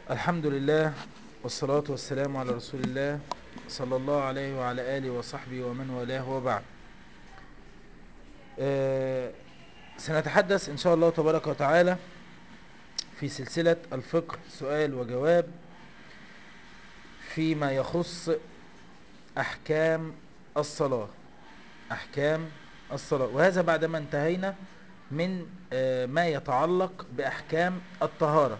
الحمد لله والصلاة والسلام على رسول الله صلى الله عليه وعلى آله وصحبه ومن والاه وبعد آه، سنتحدث إن شاء الله تبارك وتعالى في سلسلة الفقه سؤال وجواب فيما يخص أحكام الصلاة أحكام الصلاة وهذا بعدما انتهينا من آه، ما يتعلق بأحكام الطهارة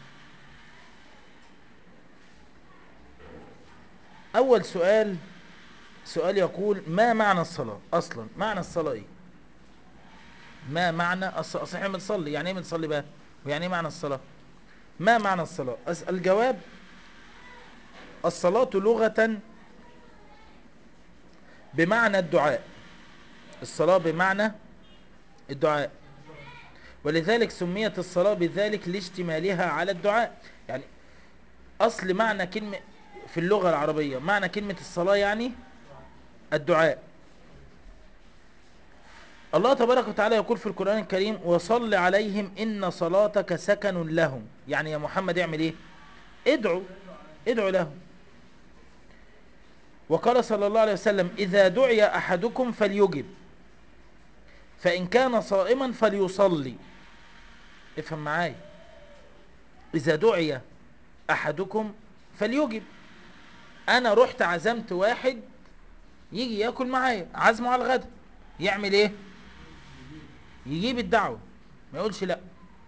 أول سؤال سؤال يقول ما معنى الصلاة أصلا معنى الصلاة إيه ما معنى الصلاة أصلا احنا بنصلي يعني إيه بنصلي بقى ويعني إيه معنى الصلاة ما معنى الصلاة أس- الجواب الصلاة لغة بمعنى الدعاء الصلاة بمعنى الدعاء ولذلك سميت الصلاة بذلك لاشتمالها على الدعاء يعني أصل معنى كلمة في اللغة العربية معنى كلمة الصلاة يعني الدعاء الله تبارك وتعالى يقول في القرآن الكريم وصل عليهم إن صلاتك سكن لهم يعني يا محمد اعمل ايه ادعو ادعو لهم وقال صلى الله عليه وسلم إذا دعي أحدكم فليجب فإن كان صائما فليصلي افهم معايا إذا دعي أحدكم فليجب أنا رحت عزمت واحد يجي ياكل معايا عزمه على الغدا يعمل ايه يجيب الدعوة ما يقولش لا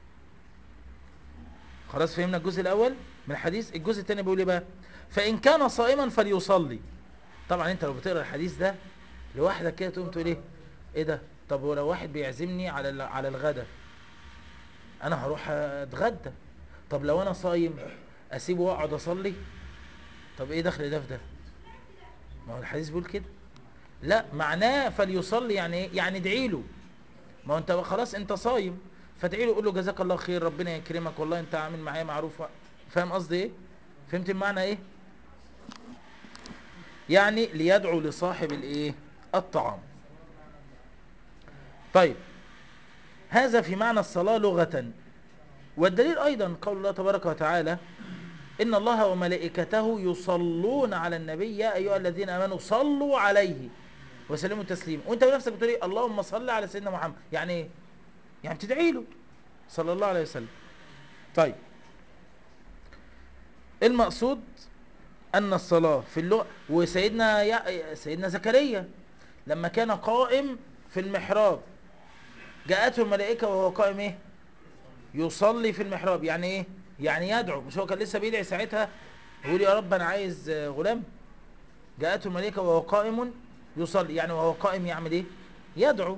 خلاص فهمنا الجزء الأول من الحديث الجزء الثاني بيقول ايه بقى فإن كان صائما فليصلي طبعا انت لو بتقرا الحديث ده لوحدك كده تقوم تقول ايه ايه ده طب ولو واحد بيعزمني على ال- على الغدا انا هروح اتغدى طب لو انا صايم اسيبه واقعد اصلي طب ايه دخل ده في ده ما هو الحديث بيقول كده لا معناه فليصلي يعني ايه يعني ادعي له ما هو انت خلاص انت صايم فادعي له قول له جزاك الله خير ربنا يكرمك والله انت عامل معايا معروف فاهم قصدي ايه فهمت المعنى ايه يعني ليدعو لصاحب الايه الطعام طيب هذا في معنى الصلاة لغة والدليل ايضا قول الله تبارك وتعالى ان الله وملائكته يصلون على النبي يا ايها الذين امنوا صلوا عليه وسلموا تسليما وانت بنفسك بتقول ايه اللهم صل على سيدنا محمد يعني ايه يعني بتدعي له صلى الله عليه وسلم طيب المقصود ان الصلاه في اللغه وسيدنا يا سيدنا زكريا لما كان قائم في المحراب جاءته الملائكه وهو قائم ايه يصلي في المحراب يعني ايه يعني يدعو مش هو كان لسه بيدعي ساعتها يقول يا رب انا عايز آه، غلام جاءته الملائكه وهو قائم يصلي يعني وهو قائم يعمل ايه يدعو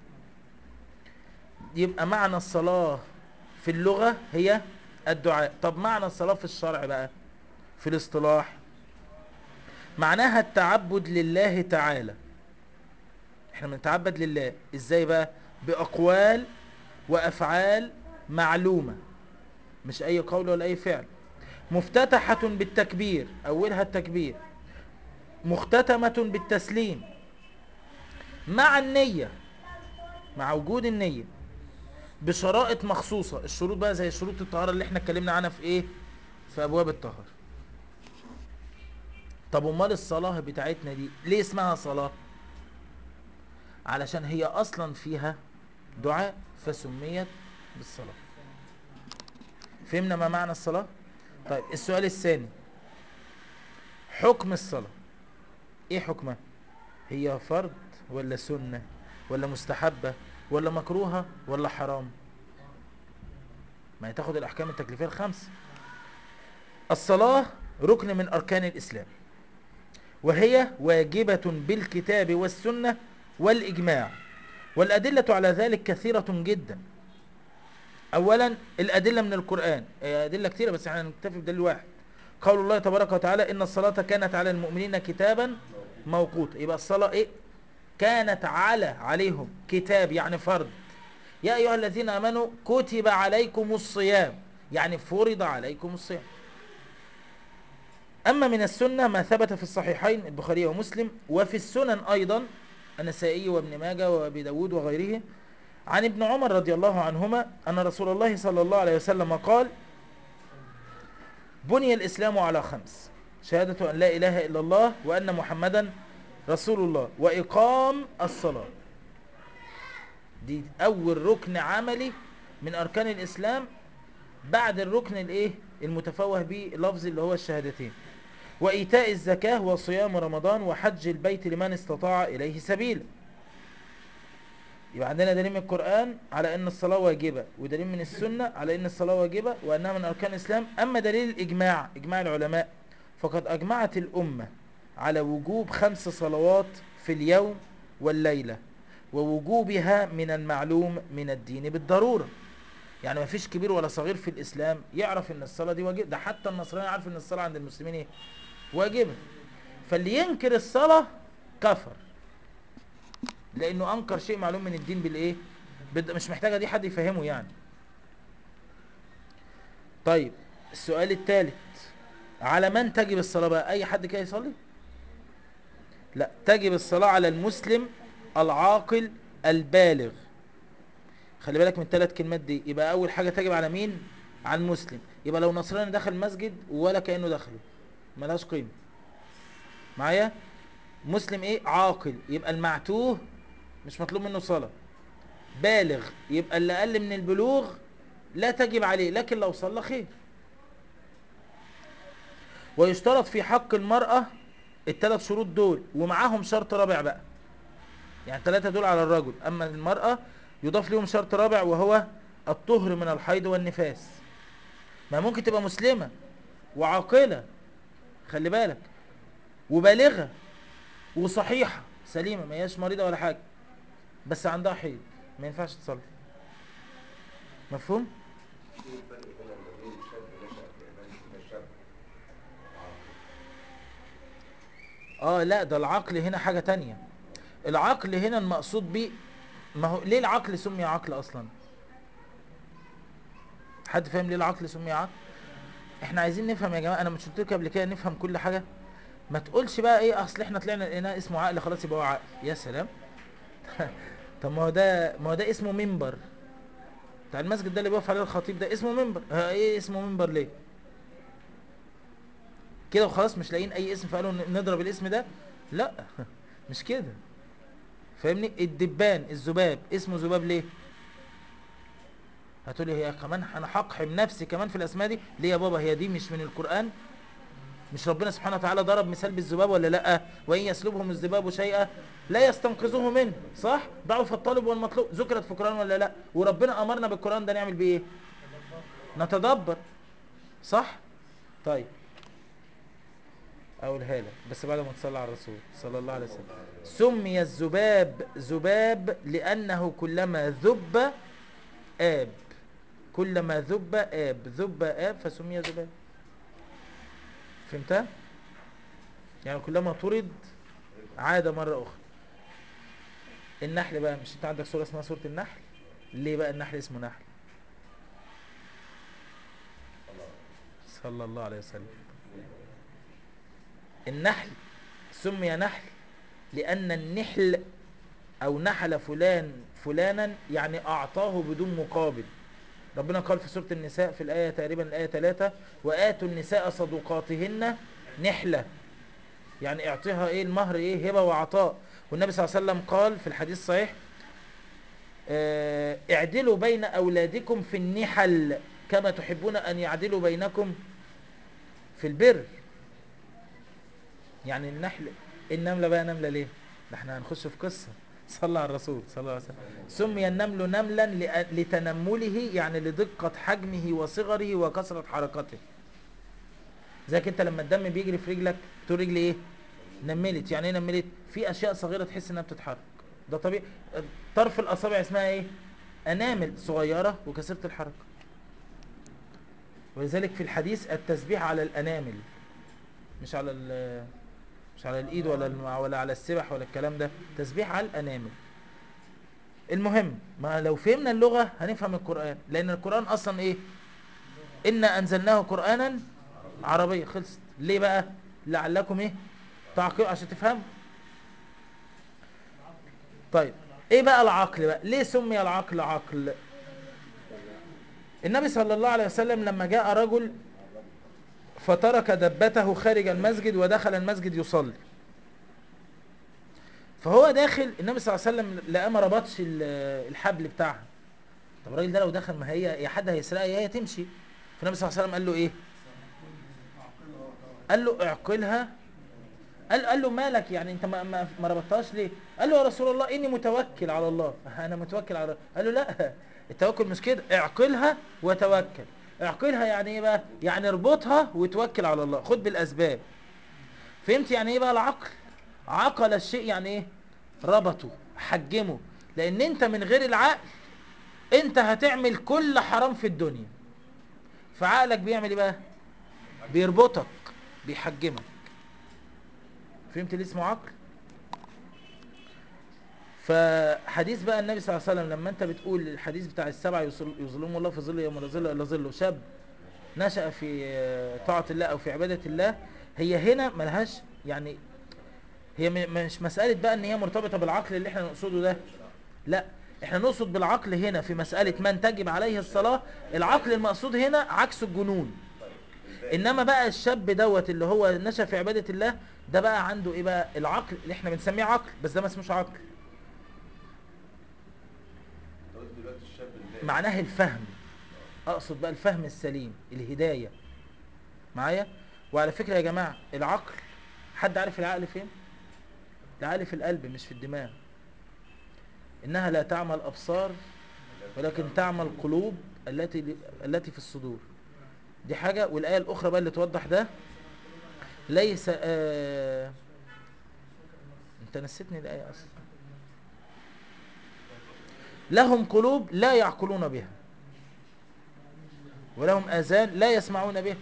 يبقى معنى الصلاه في اللغه هي الدعاء طب معنى الصلاه في الشرع بقى في الاصطلاح معناها التعبد لله تعالى احنا بنتعبد لله ازاي بقى باقوال وافعال معلومه مش اي قول ولا اي فعل مفتتحة بالتكبير اولها التكبير مختتمة بالتسليم مع النية مع وجود النية بشرائط مخصوصة الشروط بقى زي شروط الطهارة اللي احنا اتكلمنا عنها في ايه في ابواب الطهارة طب امال الصلاة بتاعتنا دي ليه اسمها صلاة علشان هي اصلا فيها دعاء فسميت بالصلاة فهمنا ما معنى الصلاة طيب السؤال الثاني حكم الصلاة ايه حكمها هي فرض ولا سنة ولا مستحبة ولا مكروهة ولا حرام ما هي تاخد الاحكام التكليفية الخمس الصلاة ركن من اركان الاسلام وهي واجبة بالكتاب والسنة والاجماع والادلة على ذلك كثيرة جدا اولا الادله من القران هي ادله كثيره بس احنا هنكتفي بدليل واحد قول الله تبارك وتعالى ان الصلاه كانت على المؤمنين كتابا موقوتا يبقى الصلاه ايه كانت على عليهم كتاب يعني فرض يا ايها الذين امنوا كتب عليكم الصيام يعني فرض عليكم الصيام اما من السنه ما ثبت في الصحيحين البخاري ومسلم وفي السنن ايضا النسائي وابن ماجه وابي داود وغيره عن ابن عمر رضي الله عنهما أن رسول الله صلى الله عليه وسلم قال بني الإسلام على خمس شهادة أن لا إله إلا الله وأن محمدا رسول الله وإقام الصلاة دي أول ركن عملي من أركان الإسلام بعد الركن الإيه المتفوه به لفظ اللي هو الشهادتين وإيتاء الزكاة وصيام رمضان وحج البيت لمن استطاع إليه سبيلا يبقى عندنا دليل من القرآن على أن الصلاة واجبة ودليل من السنة على أن الصلاة واجبة وأنها من أركان الإسلام أما دليل الإجماع إجماع العلماء فقد أجمعت الأمة على وجوب خمس صلوات في اليوم والليلة ووجوبها من المعلوم من الدين بالضرورة يعني ما فيش كبير ولا صغير في الإسلام يعرف أن الصلاة دي واجبة ده حتى النصراني عارف أن الصلاة عند المسلمين إيه واجبة فاللي ينكر الصلاة كفر لانه انكر شيء معلوم من الدين بالايه بد... مش محتاجه دي حد يفهمه يعني طيب السؤال الثالث على من تجب الصلاه بقى اي حد كده يصلي لا تجب الصلاه على المسلم العاقل البالغ خلي بالك من الثلاث كلمات دي يبقى اول حاجه تجب على مين على المسلم يبقى لو نصراني دخل مسجد ولا كانه دخله ملهاش قيمه معايا مسلم ايه عاقل يبقى المعتوه مش مطلوب منه صلاة بالغ يبقى اللي أقل من البلوغ لا تجب عليه لكن لو صلى خير ويشترط في حق المرأة الثلاث شروط دول ومعاهم شرط رابع بقى يعني الثلاثة دول على الرجل أما المرأة يضاف لهم شرط رابع وهو الطهر من الحيض والنفاس ما ممكن تبقى مسلمة وعاقلة خلي بالك وبالغة وصحيحة سليمة ما هياش مريضة ولا حاجة بس عندها حيض ما ينفعش تصلي مفهوم ايه الفرق هنا ما بين شاب نشأ في امان وده شاب عاقل؟ اه لا ده العقل هنا حاجة تانية العقل هنا المقصود بيه ما هو ليه العقل سمي عقل اصلا حد فاهم ليه العقل سمي عقل احنا عايزين نفهم يا جماعة انا مش قلت لك قبل كده نفهم كل حاجة ما تقولش بقى ايه اصل احنا طلعنا لقيناه اسمه عقل خلاص يبقى هو عقل يا سلام طب ما هو ده ما هو ده اسمه منبر بتاع المسجد ده اللي بيقف عليه الخطيب ده اسمه منبر ها ايه اسمه منبر ليه كده وخلاص مش لاقيين اي اسم فقالوا ن- نضرب الاسم ده لا مش كده فاهمني الدبان الذباب اسمه ذباب ليه هتقولي هي كمان انا هقحم نفسي كمان في الاسماء دي ليه يا بابا هي دي مش من القران مش ربنا سبحانه وتعالى ضرب مثال بالذباب ولا لا وان يسلبهم الذباب شيئا لا يستنقذوه منه صح ضعف الطالب والمطلوب ذكرت في القران ولا لا وربنا امرنا بالقران ده نعمل بيه ايه نتدبر صح طيب اقولها لك بس بعد ما تصلي على الرسول صلى الله عليه وسلم سمي الذباب ذباب لانه كلما ذب اب كلما ذب اب ذب اب فسمي ذباب فهمتها يعني كلما طرد عاد مرة أخرى النحل بقى مش انت عندك سورة اسمها سورة النحل ليه بقى النحل اسمه نحل صلى الله عليه وسلم النحل سمي نحل لأن النحل أو نحل فلان فلانا يعني أعطاه بدون مقابل ربنا قال في سورة النساء في الآية تقريبا الآية 3 وآتوا النساء صدقاتهن نحلة يعني اعطيها ايه المهر ايه هبة وعطاء والنبي صلى الله عليه وسلم قال في الحديث الصحيح آه، اعدلوا بين أولادكم في النحل كما تحبون أن يعدلوا بينكم في البر يعني النحل النملة بقى نملة ليه ده احنا هنخش في قصة صلى على الرسول صلى الله عليه وسلم سمي النمل نملا لأ- لتنمله يعني لدقة حجمه وصغره وكثرة حركته زيك انت لما الدم بيجري في رجلك تقول رجلي ايه نملت يعني ايه نملت في اشياء صغيرة تحس انها بتتحرك ده طبيعي طرف الاصابع اسمها ايه انامل صغيرة وكثيرة الحركة ولذلك في الحديث التسبيح على الانامل مش على ال- مش على الايد ولا الم- ولا على السبح ولا الكلام ده تسبيح على الانامل المهم ما لو فهمنا اللغة هنفهم القرآن لان القرآن اصلا ايه إنا أنزلناه قرآنا عربية خلصت ليه بقى لعلكم ايه تعقلوا عشان تفهموا طيب ايه بقى العقل بقى ليه سمي العقل عقل النبي صلى الله عليه وسلم لما جاء رجل فترك دبته خارج المسجد ودخل المسجد يصلي فهو داخل النبي صلى الله عليه وسلم لقاه ما ربطش ال- الحبل بتاعها طب الراجل ده لو دخل ما هي يا حد هيسرقها يا هي تمشي فالنبي صلى الله عليه وسلم قال له ايه قال له اعقلها قال قال له مالك يعني انت ما ما, ما ربطتهاش ليه قال له يا رسول الله اني متوكل على الله انا متوكل على الله قال له لا التوكل مش كده اعقلها وتوكل اعقلها يعني ايه بقى يعني اربطها وتوكل على الله خد بالاسباب فهمت يعني ايه بقى العقل عقل الشيء يعني ايه ربطه حجمه لان انت من غير العقل انت هتعمل كل حرام في الدنيا فعقلك بيعمل ايه بقى بيربطك بيحجمك فهمت ليه اسمه عقل فحديث بقى النبي صلى الله عليه وسلم لما انت بتقول الحديث بتاع السبعه يظل- يظلمهم الله في ظل يوم لا ظل الا ظله شاب نشأ في آه، طاعة الله او في عبادة الله هي هنا ملهاش يعني هي م- مش مسألة بقى ان هي مرتبطة بالعقل اللي احنا نقصده ده لا احنا نقصد بالعقل هنا في مسألة من تجب عليه الصلاة العقل المقصود هنا عكس الجنون انما بقى الشاب دوت اللي هو نشأ في عبادة الله ده بقى عنده ايه بقى العقل اللي احنا بنسميه عقل بس ده ما اسموش عقل انت قلت دلوقتي الشاب اللي معناه الفهم اقصد بقى الفهم السليم الهداية معايا وعلى فكرة يا جماعة العقل حد عارف العقل فين العقل في القلب مش في الدماغ انها لا تعمل ابصار ولكن تعمل قلوب التي التي في الصدور دي حاجة والآية الأخرى بقى اللي توضح ده ليس آه انت نسيتني الآية أصلا لهم قلوب لا يعقلون بها ولهم آذان لا يسمعون بها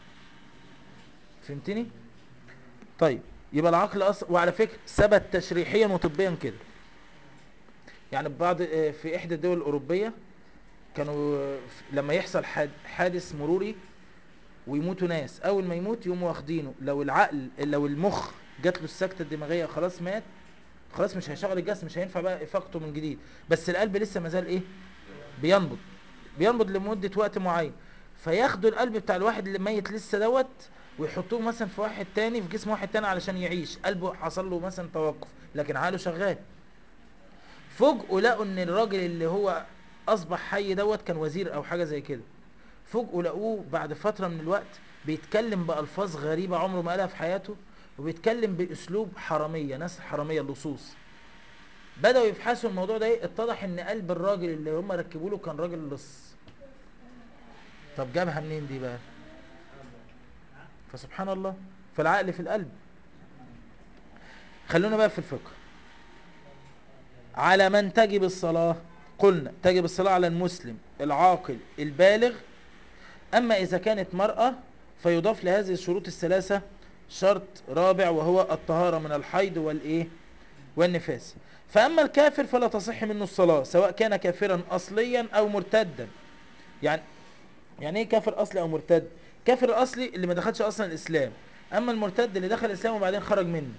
فهمتني طيب يبقى العقل أصلا وعلى فكرة ثبت تشريحيا وطبيا كده يعني بعض آه، في إحدى الدول الأوروبية كانوا آه، في- لما يحصل حاد- حادث مروري ويموتوا ناس اول ما يموت يقوموا واخدينه لو العقل لو المخ جات له السكته الدماغيه خلاص مات خلاص مش هيشغل الجسم مش هينفع بقى افاقته من جديد بس القلب لسه مازال ايه بينبض بينبض لمده وقت معين فياخدوا القلب بتاع الواحد اللي ميت لسه دوت ويحطوه مثلا في واحد تاني في جسم واحد تاني علشان يعيش قلبه حصل له مثلا توقف لكن عقله شغال فوجئوا لقوا ان الراجل اللي هو اصبح حي دوت كان وزير او حاجه زي كده فوجئوا لقوه بعد فترة من الوقت بيتكلم بألفاظ غريبة عمره ما قالها في حياته وبيتكلم بأسلوب حرامية ناس حرامية اللصوص بدأوا يبحثوا الموضوع ده ايه اتضح ان قلب الراجل اللي هم ركبوا له كان راجل لص طب جابها منين دي بقى فسبحان الله فالعقل في القلب خلونا بقى في الفقه على من تجب الصلاة قلنا تجب الصلاة على المسلم العاقل البالغ أما إذا كانت مرأة فيضاف لهذه الشروط الثلاثة شرط رابع وهو الطهارة من الحيض والإيه والنفاس فأما الكافر فلا تصح منه الصلاة سواء كان كافرا أصليا أو مرتدا يعني يعني إيه كافر أصلي أو مرتد كافر الأصلي اللي ما دخلش أصلا الإسلام أما المرتد اللي دخل الإسلام وبعدين خرج منه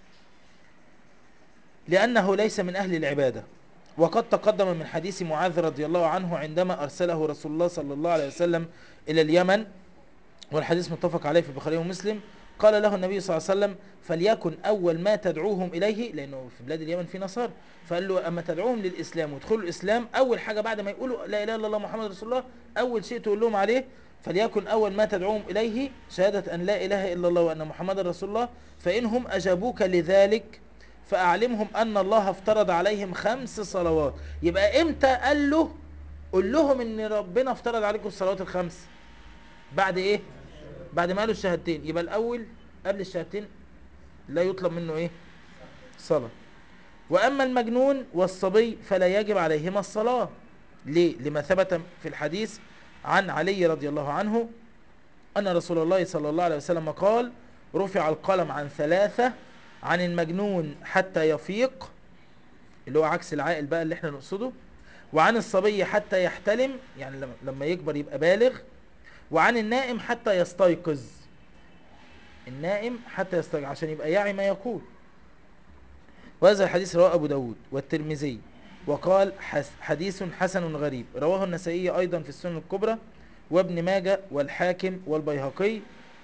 لأنه ليس من أهل العبادة وقد تقدم من حديث معاذ رضي الله عنه عندما أرسله رسول الله صلى الله عليه وسلم إلى اليمن والحديث متفق عليه في البخاري ومسلم قال له النبي صلى الله عليه وسلم فليكن أول ما تدعوهم إليه لأنه في بلاد اليمن في نصارى فقال له أما تدعوهم للإسلام ويدخلوا الإسلام أول حاجة بعد ما يقولوا لا إله إلا الله محمد رسول الله أول شيء تقول لهم عليه فليكن أول ما تدعوهم إليه شهادة أن لا إله إلا الله وأن محمد رسول الله فإنهم أجابوك لذلك فأعلمهم أن الله افترض عليهم خمس صلوات يبقى إمتى قال له قول لهم إن ربنا افترض عليكم الصلوات الخمس بعد إيه بعد ما قالوا الشهادتين يبقى الأول قبل الشهادتين لا يطلب منه إيه صلاة وأما المجنون والصبي فلا يجب عليهما الصلاة ليه لما ثبت في الحديث عن علي رضي الله عنه أن رسول الله صلى الله عليه وسلم قال رفع القلم عن ثلاثة عن المجنون حتى يفيق اللي هو عكس العاقل بقى اللي احنا نقصده وعن الصبي حتى يحتلم يعني لما- لما يكبر يبقى بالغ وعن النائم حتى يستيقظ النائم حتى يستيقظ عشان يبقى يعي ما يقول وهذا الحديث رواه أبو داود والترمذي وقال حس حديث حسن غريب رواه النسائي أيضا في السنن الكبرى وابن ماجة والحاكم والبيهقي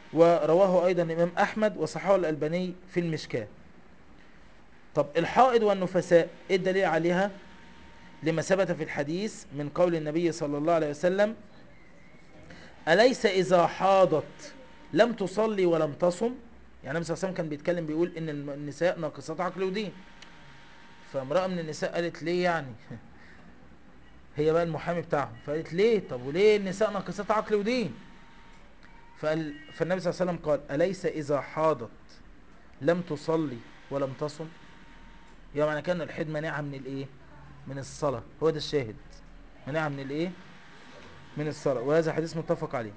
ورواه أيضا الإمام أحمد وصححه الألباني في المشكاة طب الحائض والنفساء إيه الدليل عليها لما ثبت في الحديث من قول النبي صلى الله عليه وسلم أليس إذا حاضت لم تصلي ولم تصم يعني النبي صلى الله عليه وسلم كان بيتكلم بيقول إن الم- النساء ناقصات عقل ودين فامرأة من النساء قالت ليه يعني هي بقى المحامي بتاعهم فقالت ليه طب وليه النساء ناقصات عقل ودين فقال فالنبي صلى الله عليه وسلم قال أليس إذا حاضت لم تصلي ولم تصم يعني معنى كان الحيض منعها من الايه من الصلاة هو ده الشاهد منعها من الايه من الصلاة وهذا حديث متفق عليه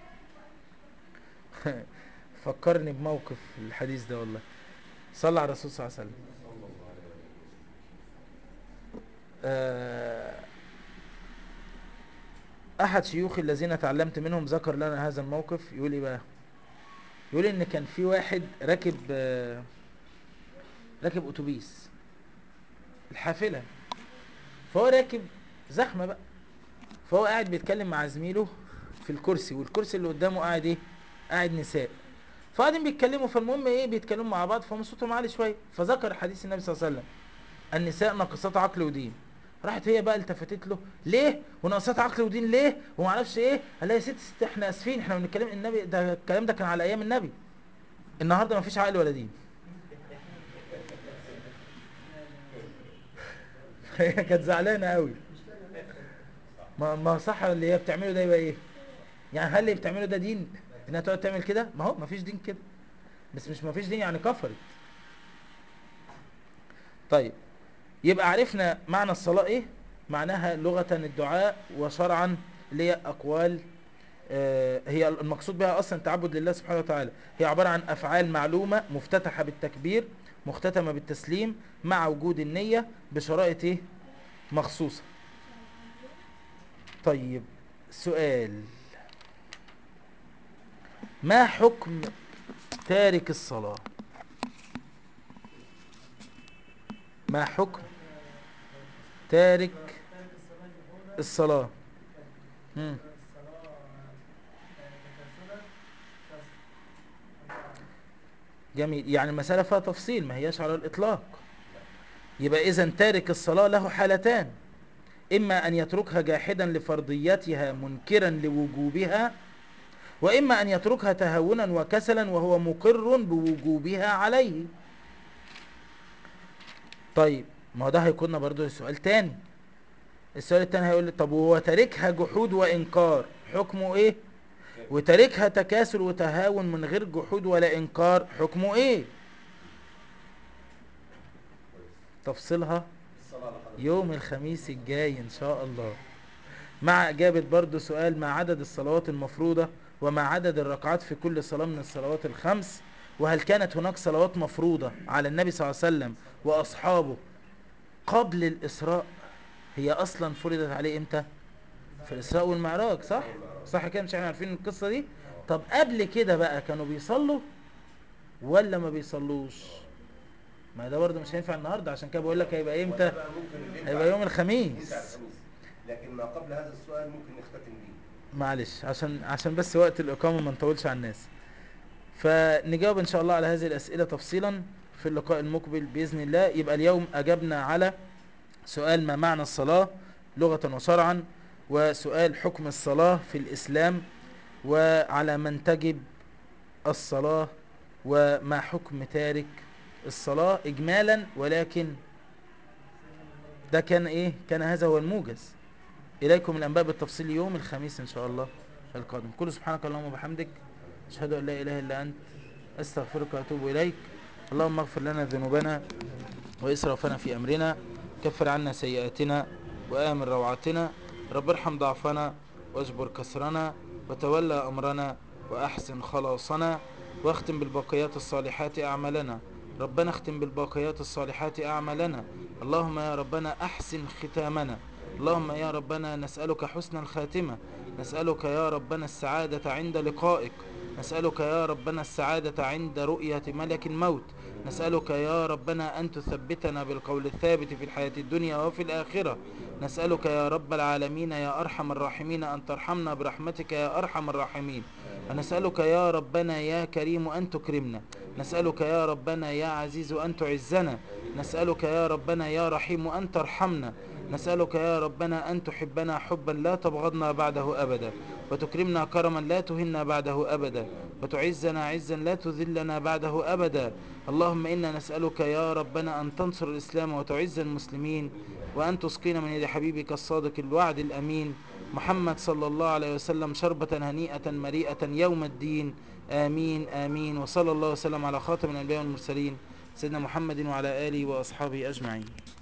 فكرني بموقف الحديث ده والله صلى على الرسول صلى الله عليه وسلم آه، احد شيوخي الذين تعلمت منهم ذكر لنا هذا الموقف يقول ايه بقى يقول ان كان في واحد راكب آه، راكب اتوبيس الحافله فهو راكب زحمه بقى فهو قاعد بيتكلم مع زميله في الكرسي والكرسي اللي قدامه قاعد ايه قاعد نساء فقاعدين بيتكلموا فالمهم ايه بيتكلموا مع بعض فهم صوتهم عالي شويه فذكر حديث النبي صلى الله عليه وسلم النساء ناقصات عقل ودين راحت هي بقى التفتت له ليه وناقصات عقل ودين ليه وما اعرفش ايه قال لها يا ست ست احنا اسفين احنا بنتكلم النبي ده الكلام ده كان على ايام النبي النهارده ما فيش عقل ولا دين هي كانت زعلانه قوي ما ما صح اللي هي بتعمله ده يبقى ايه يعني هل اللي بتعمله ده دين انها تقعد تعمل كده ما هو ما فيش دين كده بس مش ما فيش دين يعني كفرت طيب يبقى عرفنا معنى الصلاة ايه معناها لغة الدعاء وشرعا اللي هي اقوال آه، هي المقصود بها اصلا تعبد لله سبحانه وتعالى هي عبارة عن افعال معلومة مفتتحة بالتكبير مختتمة بالتسليم مع وجود النية بشرائط ايه مخصوصة طيب سؤال ما حكم تارك الصلاة ما حكم تارك الصلاة مم. جميل يعني المسألة فيها تفصيل ما هياش على الإطلاق يبقى إذا تارك الصلاة له حالتان إما أن يتركها جاحدا لفرضيتها منكرا لوجوبها وإما أن يتركها تهاونا وكسلا وهو مقر بوجوبها عليه طيب ما هو ده هيكون برضو سؤال تاني السؤال التاني هيقول لي طب وهو تاركها جحود وإنكار حكمه إيه وتاركها تكاسل وتهاون من غير جحود ولا إنكار حكمه إيه تفصيلها الصلاة على حضرتك يوم الخميس الجاي ان شاء الله مع اجابة برضو سؤال ما عدد الصلوات المفروضة وما عدد الركعات في كل صلاة من الصلوات الخمس وهل كانت هناك صلوات مفروضة على النبي صلى الله عليه وسلم واصحابه قبل الاسراء هي اصلا فرضت عليه امتى في الاسراء والمعراج صح صح كده مش احنا عارفين القصة دي طب قبل كده بقى كانوا بيصلوا ولا ما بيصلوش ما ده برضه مش هينفع النهارده عشان كده بقول لك هيبقى امتى وده بقى ممكن اللي هيبقى يوم ينفع- الخميس ينفع الخميس لكن ما قبل هذا السؤال ممكن نختتم به معلش عشان عشان بس وقت الإقامة ما نطولش على الناس فنجاوب إن شاء الله على هذه الأسئلة تفصيلا في اللقاء المقبل بإذن الله يبقى اليوم أجبنا على سؤال ما معنى الصلاة لغة وشرعا وسؤال حكم الصلاة في الإسلام وعلى من تجب الصلاة وما حكم تارك الصلاة إجمالا ولكن ده كان إيه كان هذا هو الموجز إليكم الأنباء بالتفصيل يوم الخميس إن شاء الله القادم كل سبحانك اللهم وبحمدك أشهد أن لا إله إلا أنت أستغفرك وأتوب إليك اللهم اغفر لنا ذنوبنا وإسرافنا في أمرنا كفر عنا سيئاتنا وآمن روعاتنا رب ارحم ضعفنا واجبر كسرنا وتولى أمرنا وأحسن خلاصنا واختم بالباقيات الصالحات أعمالنا ربنا اختم بالباقيات الصالحات أعمالنا اللهم يا ربنا أحسن ختامنا اللهم يا ربنا نسألك حسن الخاتمة نسألك يا ربنا السعادة عند لقائك نسألك يا ربنا السعادة عند رؤية ملك الموت نسألك يا ربنا أن تثبتنا بالقول الثابت في الحياة الدنيا وفي الآخرة نسألك يا رب العالمين يا أرحم الراحمين أن ترحمنا برحمتك يا أرحم الراحمين ونسألك يا ربنا يا كريم أن تكرمنا نسألك يا ربنا يا عزيز أن تعزنا نسألك يا ربنا يا رحيم أن ترحمنا نسألك يا ربنا أن تحبنا حبا لا تبغضنا بعده أبدا وتكرمنا كرما لا تهنا بعده أبدا وتعزنا عزا لا تذلنا بعده أبدا اللهم إنا نسألك يا ربنا أن تنصر الإسلام وتعز المسلمين وأن تسقينا من يد حبيبك الصادق الوعد الأمين محمد صلى الله عليه وسلم شربة هنيئة مريئة يوم الدين آمين آمين وصلى الله وسلم على خاتم الأنبياء والمرسلين سيدنا محمد وعلى آله وأصحابه أجمعين